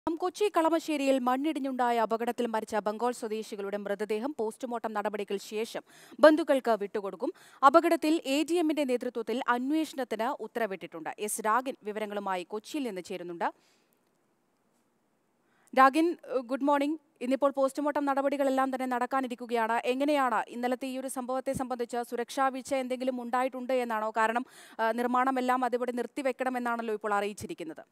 കൊച്ചി കളമശ്ശേരിയിൽ മണ്ണിടിഞ്ഞുണ്ടായ അപകടത്തിൽ മരിച്ച ബംഗാൾ സ്വദേശികളുടെ മൃതദേഹം പോസ്റ്റ്മോർട്ടം നടപടികൾക്ക് ശേഷം ബന്ധുക്കൾക്ക് വിട്ടുകൊടുക്കും അപകടത്തിൽ എ ഡി എമ്മിന്റെ നേതൃത്വത്തിൽ അന്വേഷണത്തിന് ഉത്തരവിട്ടിട്ടുണ്ട് എസ് രാഗിൻ വിവരങ്ങളുമായി കൊച്ചിയിൽ നിന്ന് ചേരുന്നുണ്ട് രാഗിൻ ഏഹ്, ഗുഡ് മോർണിംഗ് ഇന്നിപ്പോൾ പോസ്റ്റ്മോർട്ടം നടപടികളെല്ലാം തന്നെ നടക്കാനിരിക്കുകയാണ് എങ്ങനെയാണ് ഇന്നലത്തെ ഈ ഒരു സംഭവത്തെ സംബന്ധിച്ച് സുരക്ഷാ വീഴ്ച എന്തെങ്കിലും ഉണ്ടായിട്ടുണ്ട് എന്നാണോ കാരണം ഏഹ്, നിർമ്മാണമെല്ലാം അതിവിടെ നിർത്തിവെക്കണമെന്നാണല്ലോ ഇപ്പോൾ അറിയിച്ചിരിക്കുന്നത്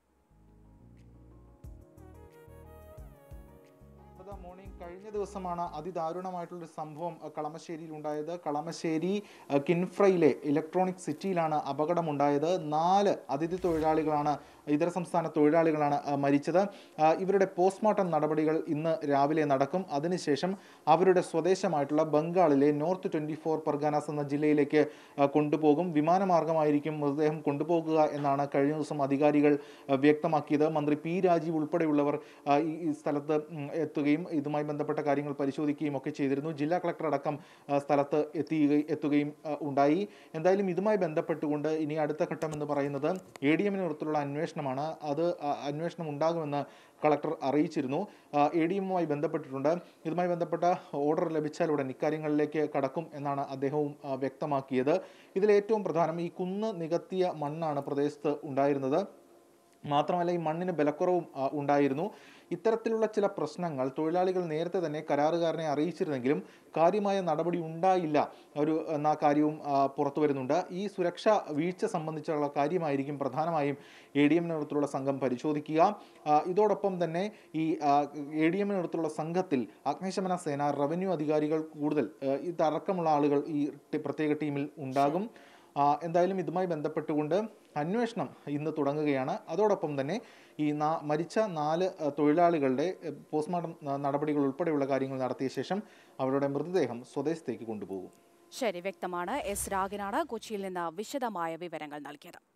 അമൃത മോർണിംഗ് കഴിഞ്ഞ ദിവസമാണ് അതിദാരുണമായിട്ടുള്ളൊരു സംഭവം അഹ്, കളമശ്ശേരിയിൽ ഉണ്ടായത് കളമശ്ശേരി അഹ്, കിൻഫ്രയിലെ ഇലക്ട്രോണിക് സിറ്റിയിലാണ് അപകടമുണ്ടായത് നാല് അതിഥി തൊഴിലാളികളാണ് ഇതര സംസ്ഥാന തൊഴിലാളികളാണ് അഹ്, മരിച്ചത് അഹ്, ഇവരുടെ പോസ്റ്റ്മോർട്ടം നടപടികൾ ഇന്ന് രാവിലെ നടക്കും അതിനുശേഷം അവരുടെ സ്വദേശമായിട്ടുള്ള ബംഗാളിലെ നോർത്ത് ട്വൻറ്റി ഫോർ പർഗാനാസ് എന്ന ജില്ലയിലേക്ക് അഹ്, കൊണ്ടുപോകും വിമാനമാർഗമായിരിക്കും മൃതദേഹം കൊണ്ടുപോകുക എന്നാണ് കഴിഞ്ഞ ദിവസം അധികാരികൾ അഹ്, വ്യക്തമാക്കിയത് മന്ത്രി പി രാജീവ് ഉൾപ്പെടെയുള്ളവർ അഹ്, ഈ ഈ സ്ഥലത്ത് ഉം, എത്തുകയും ഇതുമായി ബന്ധപ്പെട്ട കാര്യങ്ങൾ പരിശോധിക്കുകയും ഒക്കെ ചെയ്തിരുന്നു ജില്ലാ കളക്ടർ അടക്കം അഹ്, സ്ഥലത്ത് എത്തുകയും എത്തുകയും അഹ്, ഉണ്ടായി എന്തായാലും ഇതുമായി ബന്ധപ്പെട്ടുകൊണ്ട് ഇനി അടുത്ത ഘട്ടം എന്ന് പറയുന്നത് എ ഡി എമ്മിന് പുറത്തുള്ള അന്വേഷണമാണ് അത് അഹ്, അന്വേഷണം ഉണ്ടാകുമെന്ന് കളക്ടർ അറിയിച്ചിരുന്നു എ ഡി എമ്മുമായി ബന്ധപ്പെട്ടിട്ടുണ്ട് ഇതുമായി ബന്ധപ്പെട്ട ഓർഡർ ലഭിച്ചാലുടൻ ഇക്കാര്യങ്ങളിലേക്ക് കടക്കും എന്നാണ് അദ്ദേഹവും അഹ്, വ്യക്തമാക്കിയത് ഇതിൽ ഏറ്റവും പ്രധാനം ഈ കുന്ന് നികത്തിയ മണ്ണാണ് പ്രദേശത്ത് ഉണ്ടായിരുന്നത് മാത്രമല്ല ഈ മണ്ണിന് ബലക്കുറവും ആ, ഉണ്ടായിരുന്നു ഇത്തരത്തിലുള്ള ചില പ്രശ്നങ്ങൾ തൊഴിലാളികൾ നേരത്തെ തന്നെ കരാറുകാരനെ അറിയിച്ചിരുന്നെങ്കിലും കാര്യമായ നടപടി ഉണ്ടായില്ല ഒരു എന്ന കാര്യവും ആ, പുറത്തു വരുന്നുണ്ട് ഈ സുരക്ഷാ വീഴ്ച സംബന്ധിച്ചുള്ള കാര്യമായിരിക്കും പ്രധാനമായും എ ഡി എം നേതൃത്വത്തിലുള്ള സംഘം പരിശോധിക്കുക ആ, ഇതോടൊപ്പം തന്നെ ഈ എ ഡി എം നേതൃത്വത്തിലുള്ള സംഘത്തിൽ അഗ്നിശമന സേന റവന്യൂ അധികാരികൾ കൂടുതൽ ആ, ഇതടക്കമുള്ള ആളുകൾ ഈ ടി- പ്രത്യേക ടീമിൽ ഉണ്ടാകും ആ, എന്തായാലും ഇതുമായി ബന്ധപ്പെട്ടുകൊണ്ട് അന്വേഷണം ഇന്ന് തുടങ്ങുകയാണ് അതോടൊപ്പം തന്നെ ഈ നാ- മരിച്ച നാല് അഹ്, തൊഴിലാളികളുടെ അഹ്, പോസ്റ്റ്മോർട്ടം ന- നടപടികൾ ഉൾപ്പെടെയുള്ള കാര്യങ്ങൾ നടത്തിയ ശേഷം അവരുടെ മൃതദേഹം സ്വദേശത്തേക്ക് കൊണ്ടുപോകും ശരി വ്യക്തമാണ് എസ് രാഗിനാണ് കൊച്ചിയിൽ നിന്ന് വിശദമായ വിവരങ്ങൾ നൽകിയത്